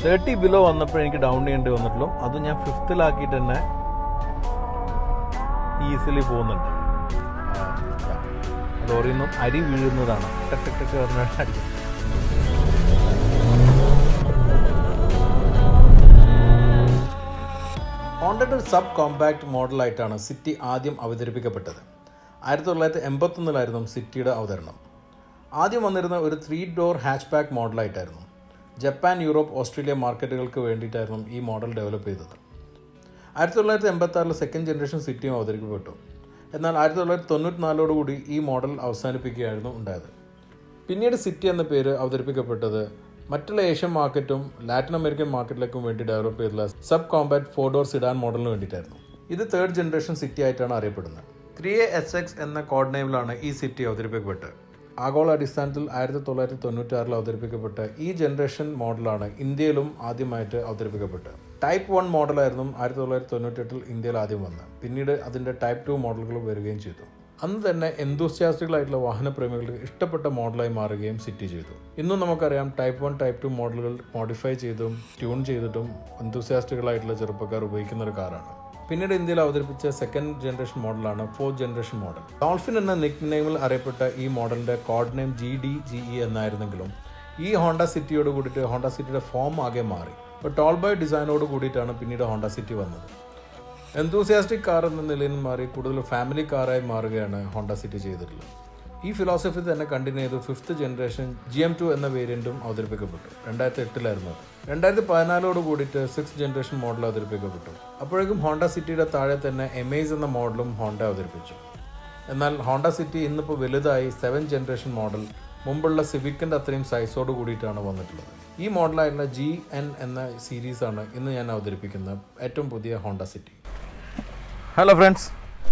thirty below വന്നപ്പോൾ എനിക്ക് down ചെയ്യേണ്ടി വന്നിട്ടുള്ളൂ അത് ഞാൻ ഫിഫ്ത്തിലാക്കിയിട്ട് തന്നെ ഈസിലി പോകുന്നുണ്ട് ലോറിയിൽ നിന്നും അരി വീഴുന്നതാണ് ടക്ക് ടക്ക് ടക്ക് പറഞ്ഞാൽ അടിക്കും ഹോണ്ടയുടെ ഒരു സബ് കോമ്പാക്ട് മോഡലായിട്ടാണ് സിറ്റി ആദ്യം അവതരിപ്പിക്കപ്പെട്ടത് ആയിരത്തി തൊള്ളായിരത്തി എൺപത്തൊന്നിലായിരുന്നു സിറ്റിയുടെ അവതരണം ആദ്യം വന്നിരുന്ന ഒരു ത്രീ ഡോർ ഹാച്ച് ബാക്ക് മോഡലായിട്ടായിരുന്നു ജപ്പാൻ യൂറോപ്പ് ഓസ്ട്രേലിയ മാർക്കറ്റുകൾക്ക് വേണ്ടിയിട്ടായിരുന്നു ഈ മോഡൽ ഡെവലപ്പ് ചെയ്തത് ആയിരത്തി തൊള്ളായിരത്തി എൺപത്തി ആറിൽ സെക്കൻഡ് ജനറേഷൻ സിറ്റിയും അവതരിക്കപ്പെട്ടു എന്നാൽ ആയിരത്തി തൊള്ളായിരത്തി തൊണ്ണൂറ്റിനാലോടുകൂടി ഈ മോഡൽ അവസാനിപ്പിക്കുകയായിരുന്നു ഉണ്ടായത് പിന്നീട് സിറ്റി എന്ന പേര് അവതരിപ്പിക്കപ്പെട്ടത് മറ്റുള്ള ഏഷ്യൻ മാർക്കറ്റും ലാറ്റിൻ അമേരിക്കൻ മാർക്കറ്റിലേക്കും വേണ്ടി ഡെവലപ്പ് ചെയ്തിട്ടുള്ള sub compact four door sedan മോഡലിന് വേണ്ടിയിട്ടായിരുന്നു ഇത് തേർഡ് ജനറേഷൻ സിറ്റി ആയിട്ടാണ് അറിയപ്പെടുന്നത് ത്രീ എ എസ് എക്സ് എന്ന കോഡ് നെയിമിലാണ് ഈ സിറ്റി അവതരിപ്പിക്കപ്പെട്ടത് ആഗോള അടിസ്ഥാനത്തിൽ ആയിരത്തി തൊള്ളായിരത്തി തൊണ്ണൂറ്റി ആറിൽ അവതരിപ്പിക്കപ്പെട്ട ഈ ജനറേഷൻ മോഡലാണ് ഇന്ത്യയിലും ആദ്യമായിട്ട് അവതരിപ്പിക്കപ്പെട്ടത് ടൈപ്പ് വൺ മോഡലായിരുന്നു ആയിരത്തി തൊള്ളായിരത്തി തൊണ്ണൂറ്റെട്ടിൽ ഇന്ത്യയിൽ ആദ്യം വന്നത് പിന്നീട് അതിൻ്റെ ടൈപ്പ് ടു മോഡലുകൾ വരികയും ചെയ്തു അന്ന് തന്നെ എന്തൂസ്യാസ്റ്റുകളായിട്ടുള്ള വാഹനപ്രേമികൾക്ക് ഇഷ്ടപ്പെട്ട മോഡലായി മാറുകയും സിറ്റി ചെയ്തു ഇന്നും നമുക്കറിയാം ടൈപ്പ് വൺ ടൈപ്പ് ടു മോഡലുകൾ മോഡിഫൈ ചെയ്തും ട്യൂൺ ചെയ്തിട്ടും എന്തൂസ്യാസ്റ്റുകളായിട്ടുള്ള ചെറുപ്പക്കാർ ഉപയോഗിക്കുന്ന ഒരു കാറാണ് പിന്നീട് ഇന്ത്യയിൽ അവതരിപ്പിച്ച സെക്കൻഡ് ജനറേഷൻ മോഡലാണ് ഫോർത്ത് ജനറേഷൻ മോഡൽ ഡോൾഫിൻ എന്ന നിക് നെയിമിൽ അറിയപ്പെട്ട ഈ മോഡലിന്റെ code name G D G E എന്നായിരുന്നെങ്കിലും ഈ ഹോണ്ട സിറ്റിയോട് കൂടിയിട്ട് ഹോണ്ട സിറ്റിയുടെ ഫോം ആകെ മാറി ഇപ്പോൾ ടോൾ ബൈ ഡിസൈനോട് കൂടിയിട്ടാണ് പിന്നീട് ഹോണ്ട സിറ്റി വന്നത് എന്തൂസിയാസ്റ്റിക് കാർ എന്ന നിലയിൽ മാറി കൂടുതൽ ഫാമിലി കാറായി മാറുകയാണ് ഹോണ്ട സിറ്റി ചെയ്തിട്ടുള്ളത് ഈ ഫിലോസഫി തന്നെ കണ്ടിന്യൂ ചെയ്ത് fifth generation G M two എന്ന വേരിയന്റും അവതരിപ്പിക്കപ്പെട്ടു രണ്ടായിരത്തി എട്ടിലായിരുന്നു അത് രണ്ടായിരത്തി പതിനാലോട് കൂടിയിട്ട് സിക്സ് ജനറേഷൻ മോഡൽ അവതരിപ്പിക്കപ്പെട്ടു അപ്പോഴേക്കും ഹോണ്ട സിറ്റിയുടെ താഴെ തന്നെ എമേസ് എന്ന മോഡലും ഹോണ്ട അവതരിപ്പിച്ചു എന്നാൽ ഹോണ്ട സിറ്റി ഇന്നിപ്പോൾ വലുതായി സെവൻ ജനറേഷൻ മോഡൽ മുമ്പുള്ള സിവിക്കിൻ്റെ അത്രയും സൈസോട് കൂടിയിട്ടാണ് വന്നിട്ടുള്ളത് ഈ മോഡലായിട്ടുള്ള ജി എൻ എന്ന സീരീസാണ് ഇന്ന് ഞാൻ അവതരിപ്പിക്കുന്ന ഏറ്റവും പുതിയ ഹോണ്ട സിറ്റി ഹലോ ഫ്രണ്ട്സ്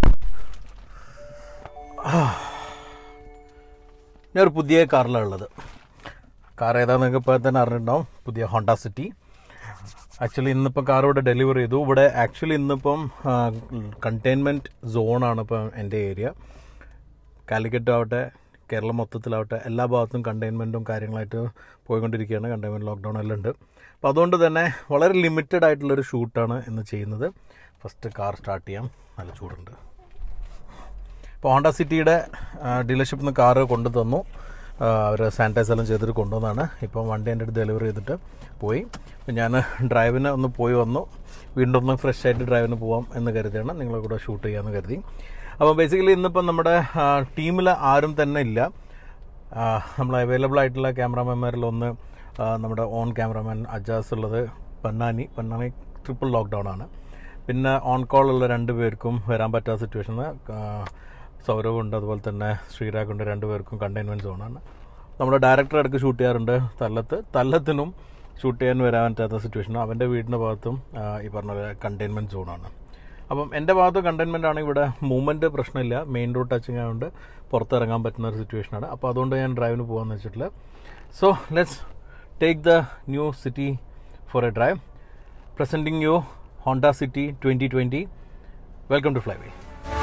ഞാനൊരു പുതിയ കാറിലാണ് ഉള്ളത് കാർ ഏതാണെന്ന് നിങ്ങൾക്ക് ഇപ്പോൾ തന്നെ അറിഞ്ഞിട്ടുണ്ടാവും പുതിയ ഹോണ്ട സിറ്റി ആക്ച്വലി ഇന്നിപ്പം കാർ ഇവിടെ ഡെലിവർ ചെയ്തു ഇവിടെ ആക്ച്വലി ഇന്നിപ്പം കണ്ടെയ്ൻമെൻറ്റ് സോണാണ് ഇപ്പം എൻ്റെ ഏരിയ കാലിക്കറ്റ് ആവട്ടെ കേരളം മൊത്തത്തിലാവട്ടെ എല്ലാ ഭാഗത്തും കണ്ടെയ്ൻമെൻറ്റും കാര്യങ്ങളായിട്ട് പോയിക്കൊണ്ടിരിക്കുകയാണ് കണ്ടെയ്ൻമെൻറ്റ് ലോക്ക്ഡൗൺ എല്ലാം ഉണ്ട് അപ്പോൾ അതുകൊണ്ട് തന്നെ വളരെ ലിമിറ്റഡ് ആയിട്ടുള്ളൊരു ഷൂട്ടാണ് ഇന്ന് ചെയ്യുന്നത് ഫസ്റ്റ് കാർ സ്റ്റാർട്ട് ചെയ്യാം നല്ല ചൂടുണ്ട് ഇപ്പോൾ ഹോണ്ട സിറ്റിയുടെ ഡീലർഷിപ്പിൽ നിന്ന് കാറ് കൊണ്ടു തന്നു അവർ സാനിറ്റൈസ് എല്ലാം ചെയ്തിട്ട് കൊണ്ടുവന്നാണ് ഇപ്പം വണ്ടി എൻ്റെ അടുത്ത് ഡെലിവറി ചെയ്തിട്ട് പോയി അപ്പം ഞാൻ ഡ്രൈവിന് ഒന്ന് പോയി വന്നു വീണ്ടും ഒന്ന് ഫ്രഷ് ആയിട്ട് ഡ്രൈവിന് പോവാം എന്ന് കരുതിയാണ് നിങ്ങളെ കൂടെ ഷൂട്ട് ചെയ്യാമെന്ന് കരുതി അപ്പോൾ ബേസിക്കലി ഇന്നിപ്പം നമ്മുടെ ടീമിൽ ആരും തന്നെ ഇല്ല നമ്മൾ അവൈലബിൾ ആയിട്ടുള്ള ക്യാമറാമാൻമാരിൽ ഒന്ന് നമ്മുടെ ഓൺ ക്യാമറാമാൻ അജാസ് ഉള്ളത് പന്നാനി പന്നാനി ട്രിപ്പിൾ ലോക്ക്ഡൗൺ ആണ് പിന്നെ ഓൺ കോൾ ഉള്ള രണ്ട് പേർക്കും വരാൻ പറ്റാത്ത സിറ്റുവേഷന് സൗരവ് ഉണ്ട് അതുപോലെ തന്നെ ശ്രീരാഗ് ഉണ്ട് രണ്ട് പേർക്കും കണ്ടെയ്ൻമെൻറ്റ് സോണാണ് നമ്മുടെ ഡയറക്ടർ ഇടയ്ക്ക് ഷൂട്ട് ചെയ്യാറുണ്ട് തല്ലത്ത് തല്ലത്തിനും ഷൂട്ട് ചെയ്യാൻ വരാൻ പറ്റാത്ത സിറ്റുവേഷൻ അവൻ്റെ വീടിൻ്റെ ഭാഗത്തും ഈ പറഞ്ഞ പോലെ കണ്ടെയ്ൻമെൻറ്റ് സോണാണ് അപ്പം എൻ്റെ ഭാഗത്ത് കണ്ടെയ്ൻമെൻ്റ് ആണ് ഇവിടെ മൂവ്മെൻറ്റ് പ്രശ്നമില്ല മെയിൻ റോഡ് ടച്ചിങ് ആയതുകൊണ്ട് പുറത്തിറങ്ങാൻ പറ്റുന്ന ഒരു സിറ്റുവേഷനാണ് അപ്പോൾ അതുകൊണ്ട് ഞാൻ ഡ്രൈവിന് പോകാമെന്ന് വെച്ചിട്ടില്ല so let's take the new City for a drive presenting you Honda City twenty twenty welcome to Flyway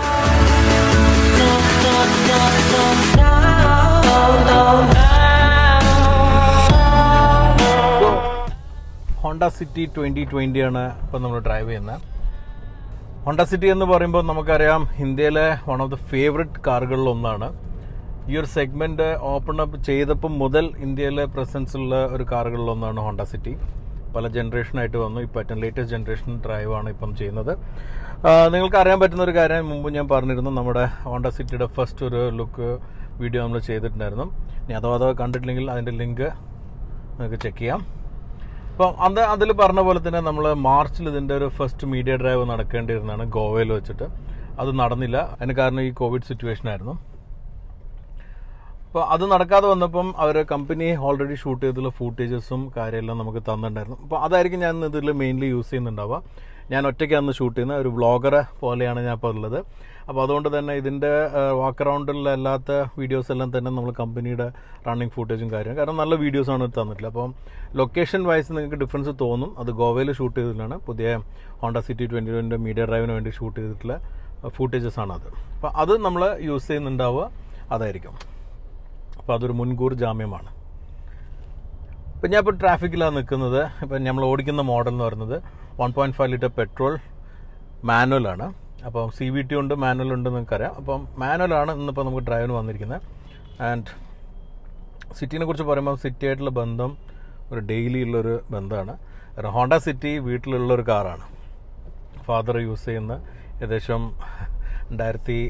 Honda City twenty twenty ആണ് ഇപ്പം നമ്മൾ ഡ്രൈവ് ചെയ്യുന്നത് ഹോണ്ട സിറ്റി എന്ന് പറയുമ്പോൾ നമുക്കറിയാം ഇന്ത്യയിലെ വൺ ഓഫ് ദ ഫേവററ്റ് കാറുകളിൽ ഒന്നാണ് ഈ ഒരു സെഗ്മെന്റ് ഓപ്പൺ അപ്പ് ചെയ്തപ്പോൾ മുതൽ ഇന്ത്യയിലെ പ്രസൻസ് ഉള്ള ഒരു കാറുകളിൽ ഒന്നാണ് ഹോണ്ട സിറ്റി പല ജനറേഷനായിട്ട് വന്നു ഇപ്പോൾ ഏറ്റവും ലേറ്റസ്റ്റ് ജനറേഷൻ ഡ്രൈവ് ആണ് ഇപ്പം ചെയ്യുന്നത് നിങ്ങൾക്ക് അറിയാൻ പറ്റുന്ന ഒരു കാര്യം മുമ്പ് ഞാൻ പറഞ്ഞിരുന്നു നമ്മുടെ ഹോണ്ട സിറ്റിയുടെ ഫസ്റ്റ് ഒരു ലുക്ക് വീഡിയോ നമ്മൾ ചെയ്തിട്ടുണ്ടായിരുന്നു ഇനി അഥവാ അഥവാ കണ്ടിട്ടില്ലെങ്കിൽ അതിൻ്റെ ലിങ്ക് നിങ്ങൾക്ക് ചെക്ക് ചെയ്യാം അപ്പം അത് അതിൽ പറഞ്ഞ പോലെ തന്നെ നമ്മൾ മാർച്ചിൽ ഇതിൻ്റെ ഒരു ഫസ്റ്റ് മീഡിയ ഡ്രൈവ് നടക്കേണ്ടിയിരുന്നതാണ് ഗോവയിൽ വെച്ചിട്ട് അത് നടന്നില്ല അതിന് കാരണം ഈ കോവിഡ് സിറ്റുവേഷൻ ആയിരുന്നു അപ്പോൾ അത് നടക്കാതെ വന്നപ്പം അവർ കമ്പനി ഓൾറെഡി ഷൂട്ട് ചെയ്തിട്ടുള്ള ഫൂട്ടേജസും കാര്യമെല്ലാം നമുക്ക് തന്നിട്ടുണ്ടായിരുന്നു അപ്പോൾ അതായിരിക്കും ഞാൻ ഇതിൽ മെയിൻലി യൂസ് ചെയ്യുന്നുണ്ടാവുക ഞാൻ ഒറ്റയ്ക്ക് അന്ന് ഷൂട്ട് ചെയ്യുന്ന ഒരു വ്ളോഗറെ പോലെയാണ് ഞാൻ ഇപ്പോൾ ഉള്ളത് അപ്പോൾ അതുകൊണ്ട് തന്നെ ഇതിൻ്റെ വാക്ക് അറൗണ്ടിലുള്ള അല്ലാത്ത വീഡിയോസ് എല്ലാം തന്നെ നമ്മൾ കമ്പനിയുടെ റണ്ണിങ് ഫൂട്ടേജും കാര്യം കാരണം നല്ല വീഡിയോസാണ് തന്നിട്ടില്ല അപ്പം ലൊക്കേഷൻ വൈസ് നിങ്ങൾക്ക് ഡിഫറൻസ് തോന്നും അത് ഗോവയിൽ ഷൂട്ട് ചെയ്തിട്ടാണ് പുതിയ Honda City twenty twenty media ഡ്രൈവിന് വേണ്ടി ഷൂട്ട് ചെയ്തിട്ടുള്ള ഫൂട്ടേജസ് ആണ് അത് അപ്പോൾ അത് നമ്മൾ യൂസ് ചെയ്യുന്നുണ്ടാവുക അതായിരിക്കും അപ്പോൾ അതൊരു മുൻകൂർ ജാമ്യമാണ് ഇപ്പം ഞാൻ ഇപ്പോൾ ട്രാഫിക്കിലാണ് നിൽക്കുന്നത് ഇപ്പം നമ്മൾ ഓടിക്കുന്ന മോഡൽ എന്ന് പറയുന്നത് one point five litre petrol മാനുവലാണ് അപ്പം സി വി ടി ഉണ്ട് മാനുവൽ ഉണ്ട് നിങ്ങൾക്കറിയാം അപ്പം മാനുവലാണ് ഇന്നിപ്പോൾ നമുക്ക് ഡ്രൈവിന് വന്നിരിക്കുന്നത് ആൻഡ് സിറ്റിനെ കുറിച്ച് പറയുമ്പോൾ സിറ്റി ആയിട്ടുള്ള ബന്ധം ഒരു ഡെയിലി ഉള്ളൊരു ബന്ധമാണ് കാരണം ഹോണ്ട സിറ്റി വീട്ടിലുള്ള ഒരു കാറാണ് ഫാദർ യൂസ് ചെയ്യുന്ന ഏകദേശം രണ്ടായിരത്തി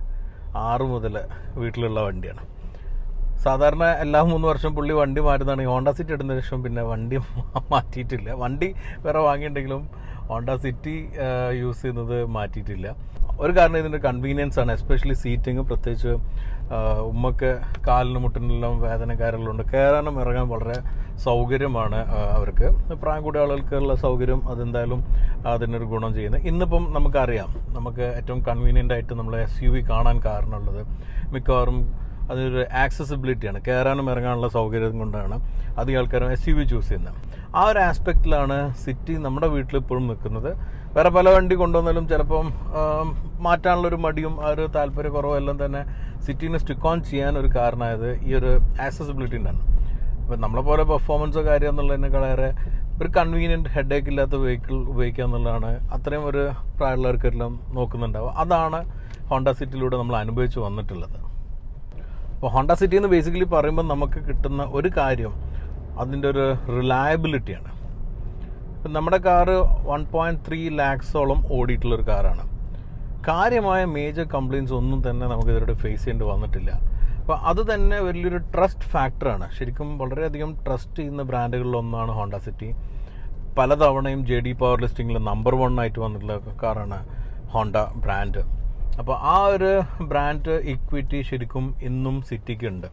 ആറ് മുതൽ വീട്ടിലുള്ള വണ്ടിയാണ് സാധാരണ എല്ലാ മൂന്ന് വർഷം പുള്ളി വണ്ടി മാറ്റുന്നതാണ് ഈ ഹോണ്ട സിറ്റി എടുത്ത ശേഷം പിന്നെ വണ്ടി മാറ്റിയിട്ടില്ല വണ്ടി വേറെ വാങ്ങിയിട്ടുണ്ടെങ്കിലും ഹോണ്ട സിറ്റി യൂസ് ചെയ്യുന്നത് മാറ്റിയിട്ടില്ല ഒരു കാരണം ഇതിൻ്റെ കൺവീനിയൻസ് ആണ് എസ്പെഷ്യലി സീറ്റിംഗ് പ്രത്യേകിച്ച് ആ, ഉമ്മക്ക് കാലിന് മുട്ടിനെല്ലാം വേദനക്കാരെല്ലാം കയറാനും ഇറങ്ങാൻ വളരെ സൗകര്യമാണ് ആ, അവർക്ക് പ്രായം കൂടിയ ആളുകൾക്കുള്ള സൗകര്യം അതെന്തായാലും അതിനൊരു ഗുണം ചെയ്യുന്നത് ഇന്നിപ്പം നമുക്കറിയാം നമുക്ക് ഏറ്റവും കൺവീനിയൻ്റ് ആയിട്ട് നമ്മൾ എസ് യു വി കാണാൻ കാരണമുള്ളത് മിക്കവാറും അതൊരു ആക്സസിബിലിറ്റിയാണ് കയറാനും ഇറങ്ങാനുള്ള സൗകര്യം കൊണ്ടാണ് അധികം ആൾക്കാരും എസ് യു വി ചൂസ് ചെയ്യുന്നത് ആ ഒരു ആസ്പെക്റ്റിലാണ് സിറ്റി നമ്മുടെ വീട്ടിൽ ഇപ്പോഴും നിൽക്കുന്നത് വേറെ പല വണ്ടി കൊണ്ടുവന്നാലും ചിലപ്പം ആം, മാറ്റാനുള്ളൊരു മടിയും ആ ഒരു താല്പര്യക്കുറവും എല്ലാം തന്നെ സിറ്റീനെ സ്റ്റിക്ക് ഓൺ ചെയ്യാൻ ഒരു കാരണമായത് ഈ ഒരു ആക്സസിബിലിറ്റി ഉണ്ടാണ് ഇപ്പം നമ്മളെ പോലെ പെർഫോമൻസോ കാര്യം എന്നുള്ളതിനേക്കാളേറെ ഒരു കൺവീനിയൻറ്റ് ഹെഡേക്ക് ഇല്ലാത്ത വെഹിക്കിൾ ഉപയോഗിക്കുക എന്നുള്ളതാണ് അത്രയും ഒരു പ്രായമുള്ളവർക്കെല്ലാം നോക്കുന്നുണ്ടാവുക അതാണ് ഹോണ്ട സിറ്റിയിലൂടെ നമ്മൾ അനുഭവിച്ച് വന്നിട്ടുള്ളത് അപ്പോൾ ഹോണ്ട സിറ്റി എന്ന് ബേസിക്കലി പറയുമ്പോൾ നമുക്ക് കിട്ടുന്ന ഒരു കാര്യം അതിൻ്റെ ഒരു റിലയബിലിറ്റിയാണ് ഇപ്പം നമ്മുടെ കാറ് വൺ പോയിൻറ്റ് ത്രീ ലാക്സോളം ഓടിയിട്ടുള്ളൊരു കാറാണ് കാര്യമായ മേജർ കംപ്ലയിൻസ് ഒന്നും തന്നെ നമുക്ക് ഇതിലൂടെ ഫേസ് ചെയ്യേണ്ടി വന്നിട്ടില്ല അപ്പോൾ അത് തന്നെ വലിയൊരു ട്രസ്റ്റ് ഫാക്ടറാണ് ശരിക്കും വളരെയധികം ട്രസ്റ്റ് ചെയ്യുന്ന ബ്രാൻഡുകളിലൊന്നാണ് ഹോണ്ട സിറ്റി പലതവണയും ജെ ഡി പവർ ലിസ്റ്റിങ്ങിൽ നമ്പർ വൺ ആയിട്ട് വന്നിട്ടുള്ള കാറാണ് ഹോണ്ട ബ്രാൻഡ് അപ്പോൾ ആ ഒരു ബ്രാൻഡ് ഇക്വിറ്റി ശരിക്കും ഇന്നും സിറ്റിക്ക് ഉണ്ട്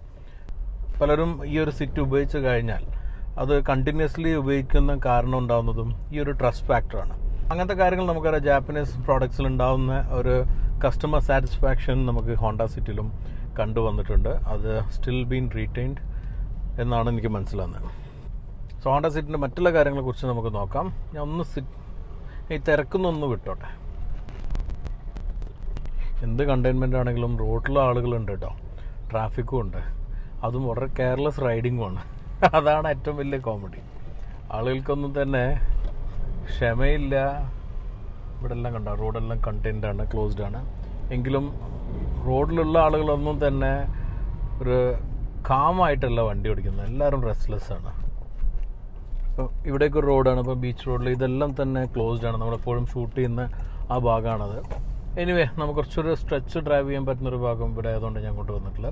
പലരും ഈ ഒരു സിറ്റ് ഉപയോഗിച്ച് കഴിഞ്ഞാൽ അത് കണ്ടിന്യൂസ്ലി ഉപയോഗിക്കുന്ന കാരണം ഉണ്ടാകുന്നതും ഈ ഒരു ട്രസ്റ്റ് ഫാക്ടറാണ് അങ്ങനത്തെ കാര്യങ്ങൾ നമുക്കറിയാം ജാപ്പനീസ് പ്രോഡക്ട്സിൽ ഉണ്ടാകുന്ന ഒരു കസ്റ്റമർ സാറ്റിസ്ഫാക്ഷൻ നമുക്ക് ഹോണ്ട സിറ്റിയിലും കണ്ടുവന്നിട്ടുണ്ട് അത് സ്റ്റിൽ ബീൻ റീറ്റെയിൻഡ് എന്നാണ് എനിക്ക് മനസ്സിലാകുന്നത് സോ ഹോണ്ട സിറ്റിൻ്റെ മറ്റുള്ള കാര്യങ്ങളെക്കുറിച്ച് നമുക്ക് നോക്കാം ഞാൻ ഒന്ന് സിറ്റ് ഈ തിരക്കുന്നൊന്ന് വിട്ടോട്ടെ എന്ത് കണ്ടെയ്ൻമെൻ്റ് ആണെങ്കിലും റോഡിലെ ആളുകളുണ്ട് കേട്ടോ ട്രാഫിക്കും ഉണ്ട് അതും വളരെ കെയർലെസ് റൈഡിങ്ങുമാണ് അതാണ് ഏറ്റവും വലിയ കോമഡി ആളുകൾക്കൊന്നും തന്നെ ക്ഷമയില്ല ഇവിടെ എല്ലാം കണ്ട റോഡെല്ലാം കണ്ടെയ്ൻഡ് ആണ് ക്ലോസ്ഡ് ആണ് എങ്കിലും റോഡിലുള്ള ആളുകളൊന്നും തന്നെ ഒരു കാമായിട്ടല്ല വണ്ടി ഓടിക്കുന്നത് എല്ലാവരും റെസ്റ്റ്ലെസ് ആണ് ഇപ്പോൾ ഇവിടേക്ക് ഒരു റോഡാണ് ഇപ്പോൾ ബീച്ച് റോഡിൽ ഇതെല്ലാം തന്നെ ക്ലോസ്ഡ് ആണ് നമ്മളെപ്പോഴും ഷൂട്ട് ചെയ്യുന്ന ആ ഭാഗമാണത് എനിവേ നമുക്ക് കുറച്ചൊരു സ്ട്രെച്ച് ഡ്രൈവ് ചെയ്യാൻ പറ്റുന്നൊരു ഭാഗം ഇവിടെ ആയതുകൊണ്ട് ഞാൻ കൊണ്ടുവന്നിട്ടില്ല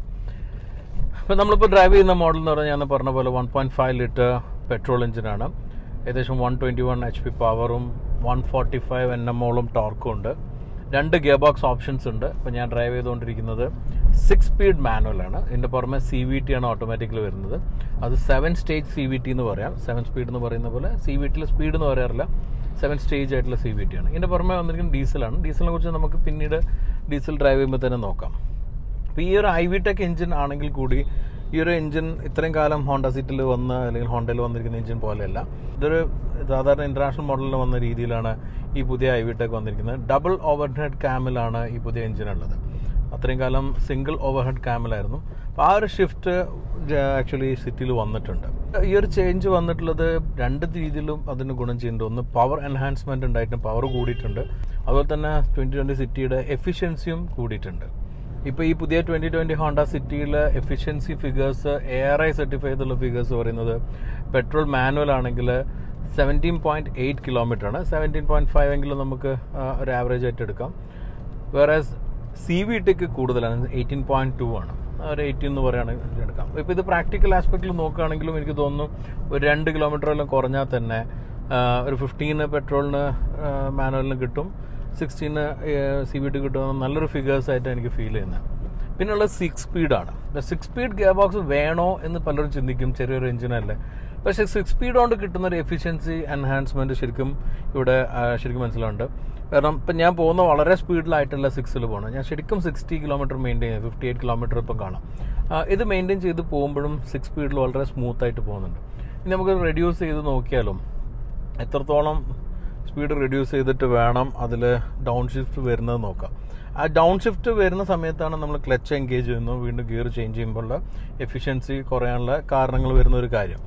അപ്പോൾ നമ്മളിപ്പോൾ ഡ്രൈവ് ചെയ്യുന്ന മോഡൽ എന്ന് പറഞ്ഞാൽ ഞാൻ പറഞ്ഞ പോലെ one point five litre petrol എഞ്ചിനാണ് ഏകദേശം one twenty one H P പവറും വൺ ഫോർട്ടി ഫൈവ് എൻ എമ്മോളം ടോർക്കും ഉണ്ട് രണ്ട് ഗിയർ ബോക്സ് ഓപ്ഷൻസ് ഉണ്ട് ഇപ്പോൾ ഞാൻ ഡ്രൈവ് ചെയ്തുകൊണ്ടിരിക്കുന്നത് സിക്സ് സ്പീഡ് മാനുവലാണ് ഇതിൻ്റെ പുറമെ സി വി ടി ആണ് ഓട്ടോമാറ്റിക്കലി വരുന്നത് അത് seven stage C V T എന്ന് പറയാം സെവൻ സ്പീഡ് എന്ന് പറയുന്ന പോലെ സി വി ടിയിൽ സ്പീഡ് എന്ന് പറയാറില്ല സെവൻ സ്റ്റേജ് ആയിട്ടുള്ള സി വി ടി ആണ് ഇതിൻ്റെ പുറമെ വന്നിരിക്കുന്നത് ഡീസലാണ് ഡീസലിനെ കുറിച്ച് നമുക്ക് പിന്നീട് ഡീസൽ ഡ്രൈവ് ചെയ്യുമ്പോൾ തന്നെ നോക്കാം അപ്പോൾ ഈ ഒരു ഐ വി ടെക് എഞ്ചിൻ ആണെങ്കിൽ കൂടി ഈ ഒരു എഞ്ചിൻ ഇത്രയും കാലം ഹോണ്ട സിറ്റിൽ വന്ന് അല്ലെങ്കിൽ ഹോണ്ടയിൽ വന്നിരിക്കുന്ന എഞ്ചിൻ പോലെയല്ല ഇതൊരു സാധാരണ ഇന്റർനാഷണൽ മോഡലിൽ വന്ന രീതിയിലാണ് ഈ പുതിയ ഐ വി ടെക് വന്നിരിക്കുന്നത് ഡബിൾ ഓവർ ഹെഡ് ക്യാമിലാണ് ഈ പുതിയ എഞ്ചിൻ ഉള്ളത് അത്രയും കാലം സിംഗിൾ ഓവർ ഹെഡ് ക്യാമിലായിരുന്നു അപ്പോൾ ആ ഒരു ഷിഫ്റ്റ് ആക്ച്വലി സിറ്റിയിൽ വന്നിട്ടുണ്ട് ഈ ഒരു ചേഞ്ച് വന്നിട്ടുള്ളത് രണ്ട് രീതിയിലും അതിന് ഗുണം ചെയ്യുന്നുണ്ട് ഒന്ന് പവർ എൻഹാൻസ്മെന്റ് ഉണ്ടായിട്ട് പവർ കൂടിയിട്ടുണ്ട് അതുപോലെ തന്നെ ട്വൻറ്റി ട്വൻറ്റി സിറ്റിയുടെ എഫിഷ്യൻസിയും കൂടിയിട്ടുണ്ട് ഇപ്പോൾ ഈ പുതിയ ട്വൻറ്റി ട്വൻറ്റി ഹോണ്ട സിറ്റിയിലെ efficiency figures A R I certify ചെയ്തുള്ള ഫിഗേഴ്സ് പറയുന്നത് പെട്രോൾ മാനുവൽ ആണെങ്കിൽ സെവൻറ്റീൻ പോയിൻറ്റ് എയ്റ്റ് കിലോമീറ്റർ ആണ് സെവൻറ്റീൻ പോയിൻറ്റ് ഫൈവ് എങ്കിലും നമുക്ക് ആ, ഒരു ആവറേജ് ആയിട്ട് എടുക്കാം വേറെ സി വി ടിക്ക് കൂടുതലാണ് എയ്റ്റീൻ പോയിൻറ്റ് ടു ആണ് ആ ഒരു എയ്റ്റീൻ എന്ന് പറയുകയാണെങ്കിൽ എടുക്കാം ഇപ്പോൾ ഇത് പ്രാക്ടിക്കൽ ആസ്പെക്റ്റിൽ നോക്കുകയാണെങ്കിലും എനിക്ക് തോന്നുന്നു ഒരു രണ്ട് കിലോമീറ്റർ എല്ലാം കുറഞ്ഞാൽ തന്നെ ആ, ഒരു ഫിഫ്റ്റീന് പെട്രോളിന് മാനുവലിന് കിട്ടും സിക്സ്റ്റീന് സി വി ടി കിട്ടുന്ന നല്ലൊരു ഫിഗേഴ്സ് ആയിട്ട് എനിക്ക് ഫീൽ ചെയ്യുന്നത് പിന്നെയുള്ളത് സിക്സ് സ്പീഡാണ് സിക്സ് സ്പീഡ് ഗിയർ ബോക്സ് വേണോ എന്ന് പലരും ചിന്തിക്കും ചെറിയൊരു എഞ്ചിനല്ലേ പക്ഷേ സിക്സ് സ്പീഡ് കൊണ്ട് കിട്ടുന്ന ഒരു എഫിഷ്യൻസി എൻഹാൻസ്മെന്റ് ശരിക്കും ഇവിടെ ആ, ശരിക്കും മനസ്സിലുണ്ട് കാരണം ഇപ്പം ഞാൻ പോകുന്ന വളരെ സ്പീഡിലായിട്ടല്ല സിക്സിൽ പോകണം ഞാൻ ശരിക്കും സിക്സ്റ്റി കിലോമീറ്റർ മെയിൻറ്റെയിൻ ചെയ്യും ഫിഫ്റ്റി എയ്റ്റ് കിലോമീറ്റർ ഇപ്പം കാണാം ആ, ഇത് മെയിൻറ്റെയിൻ ചെയ്ത് പോകുമ്പോഴും സിക്സ് സ്പീഡിൽ വളരെ സ്മൂത്ത് ആയിട്ട് പോകുന്നുണ്ട് ഇനി നമുക്ക് റെഡ്യൂസ് ചെയ്ത് നോക്കിയാലും എത്രത്തോളം സ്പീഡ് റെഡ്യൂസ് ചെയ്തിട്ട് വേണം അതിൽ ഡൗൺ ഷിഫ്റ്റ് വരുന്നത് നോക്കാം ആ ഡൗൺ ഷിഫ്റ്റ് വരുന്ന സമയത്താണ് നമ്മൾ ക്ലച്ച് എൻഗേജ് ചെയ്യുന്നു വീണ്ടും ഗിയർ ചേഞ്ച് ചെയ്യുമ്പോഴുള്ള എഫിഷ്യൻസി കുറയാനുള്ള കാരണങ്ങൾ വരുന്ന ഒരു കാര്യം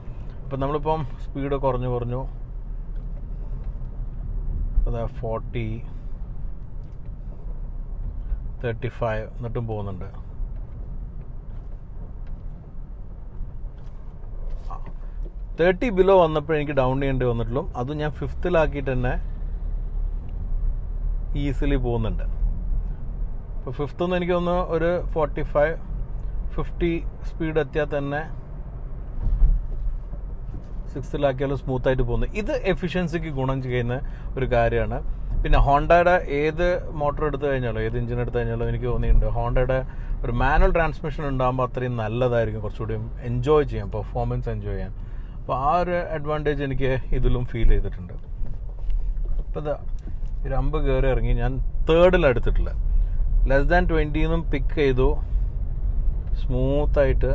അപ്പം നമ്മളിപ്പം സ്പീഡ് കുറഞ്ഞു കുറഞ്ഞു അതാ ഫോർട്ടി തേർട്ടി ഫൈവ് എന്നിട്ടും പോകുന്നുണ്ട് തേർട്ടി ബിലോ വന്നപ്പോൾ എനിക്ക് ഡൗൺ ചെയ്യേണ്ടി വന്നിട്ടുള്ളൂ അതും ഞാൻ ഫിഫ്ത്തിലാക്കിയിട്ട് തന്നെ ഈസിലി പോകുന്നുണ്ട് ഇപ്പോൾ ഫിഫ്ത്ത് നിന്ന് എനിക്ക് തോന്നുന്നു ഒരു ഫോർട്ടി ഫൈവ് ഫിഫ്റ്റി സ്പീഡ് എത്തിയാൽ തന്നെ സിക്സ്ത്തിലാക്കിയാലും സ്മൂത്തായിട്ട് പോകുന്നു ഇത് എഫിഷ്യൻസിക്ക് ഗുണം ചെയ്യുന്ന ഒരു കാര്യമാണ് പിന്നെ ഹോണ്ടയുടെ ഏത് മോട്ടോർ എടുത്തു കഴിഞ്ഞാലോ ഏത് എഞ്ചിൻ എടുത്തു കഴിഞ്ഞാലോ എനിക്ക് തോന്നിയിട്ടുണ്ട് ഹോണ്ടയുടെ ഒരു മാനുവൽ ട്രാൻസ്മിഷൻ ഉണ്ടാകുമ്പോൾ അത്രയും നല്ലതായിരിക്കും കുറച്ചുകൂടി എൻജോയ് ചെയ്യാം പെർഫോമൻസ് എൻജോയ് ചെയ്യാൻ അപ്പോൾ ആ ഒരു അഡ്വാൻറ്റേജ് എനിക്ക് ഇതിലും ഫീൽ ചെയ്തിട്ടുണ്ട് അപ്പോൾ ഇതാ ഒരു അമ്പ് കയറി ഇറങ്ങി ഞാൻ തേർഡിലെടുത്തിട്ടില്ല ലെസ് ദാൻ ട്വൻറ്റിന്നും പിക്ക് ചെയ്തു സ്മൂത്തായിട്ട്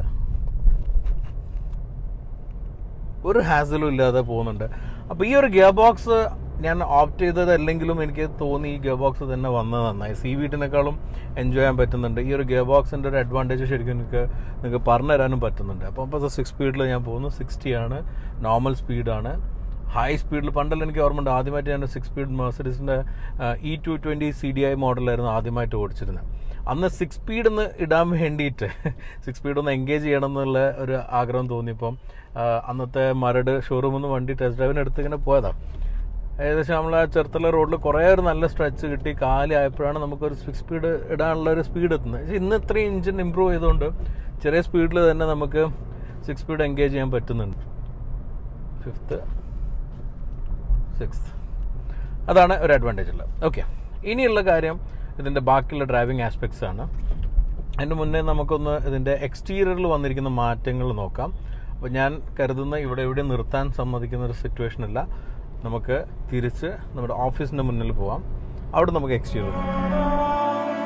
ഒരു ഹാസലും ഇല്ലാതെ പോകുന്നുണ്ട് അപ്പോൾ ഈ ഒരു ഗിയർ ബോക്സ് ഞാൻ ഓപ്റ്റ് ചെയ്തത് അല്ലെങ്കിലും എനിക്ക് തോന്നി ഈ ഗിയർ ബോക്സ് തന്നെ വന്നത് നന്നായി സി വീട്ടിനേക്കാളും എൻജോയ് ചെയ്യാൻ പറ്റുന്നുണ്ട് ഈ ഒരു ഗിയർ ബോക്സിൻ്റെ ഒരു അഡ്വാൻറ്റേജ് ശരിക്കും എനിക്ക് നിങ്ങൾക്ക് പറഞ്ഞു തരാനും പറ്റുന്നുണ്ട് അപ്പോൾ അപ്പോൾ സിക്സ് സ്പീഡിൽ ഞാൻ പോകുന്നു സിക്സ്റ്റി ആണ് നോർമൽ സ്പീഡാണ് ഹൈ സ്പീഡിൽ പണ്ടല്ല എനിക്ക് ഓർമ്മയുണ്ട് ആദ്യമായിട്ട് ഞാൻ സിക്സ് സ്പീഡ് മെർസഡീസിൻ്റെ E two twenty C D I മോഡലായിരുന്നു ആദ്യമായിട്ട് ഓടിച്ചിരുന്നത് അന്ന് സിക്സ് സ്പീഡ് ഒന്ന് ഇടാൻ വേണ്ടിയിട്ട് സിക്സ് സ്പീഡ് ഒന്ന് എൻഗേജ് ചെയ്യണം എന്നുള്ള ഒരു ആഗ്രഹം തോന്നിയപ്പം അന്നത്തെ മരട് ഷോറൂമിൽ നിന്ന് വണ്ടി ടെസ്റ്റ് ഡ്രൈവിന് എടുത്ത് ഇങ്ങനെ പോയതാണ് ഏകദേശം നമ്മൾ ആ ചെറുത്തുള്ള റോഡിൽ കുറേ ഒരു നല്ല സ്ട്രെച്ച് കിട്ടി കാലി ആയപ്പോഴാണ് നമുക്കൊരു സിക്സ് സ്പീഡ് ഇടാനുള്ള ഒരു സ്പീഡ് എത്തുന്നത് പക്ഷേ ഇന്ന് ഇത്രയും ഇഞ്ചിൻ ഇമ്പ്രൂവ് ചെയ്തുകൊണ്ട് ചെറിയ സ്പീഡിൽ തന്നെ നമുക്ക് സിക്സ് സ്പീഡ് എൻഗേജ് ചെയ്യാൻ പറ്റുന്നുണ്ട് ഫിഫ്ത്ത് സിക്സ് അതാണ് ഒരു അഡ്വാൻറ്റേജ് ഉള്ളത് ഓക്കെ ഇനിയുള്ള കാര്യം ഇതിൻ്റെ ബാക്കിയുള്ള ഡ്രൈവിംഗ് ആസ്പെക്ട്സ് ആണ് അതിന് മുന്നേ നമുക്കൊന്ന് ഇതിൻ്റെ എക്സ്റ്റീരിയറിൽ വന്നിരിക്കുന്ന മാറ്റങ്ങൾ നോക്കാം അപ്പോൾ ഞാൻ കരുതുന്ന ഇവിടെ എവിടെ നിർത്താൻ സമ്മതിക്കുന്ന ഒരു സിറ്റുവേഷൻ അല്ല നമുക്ക് തിരിച്ച് നമ്മുടെ ഓഫീസിൻ്റെ മുന്നിൽ പോവാം അവിടെ നമുക്ക് എക്സ്റ്റീരിയർ നോക്കാം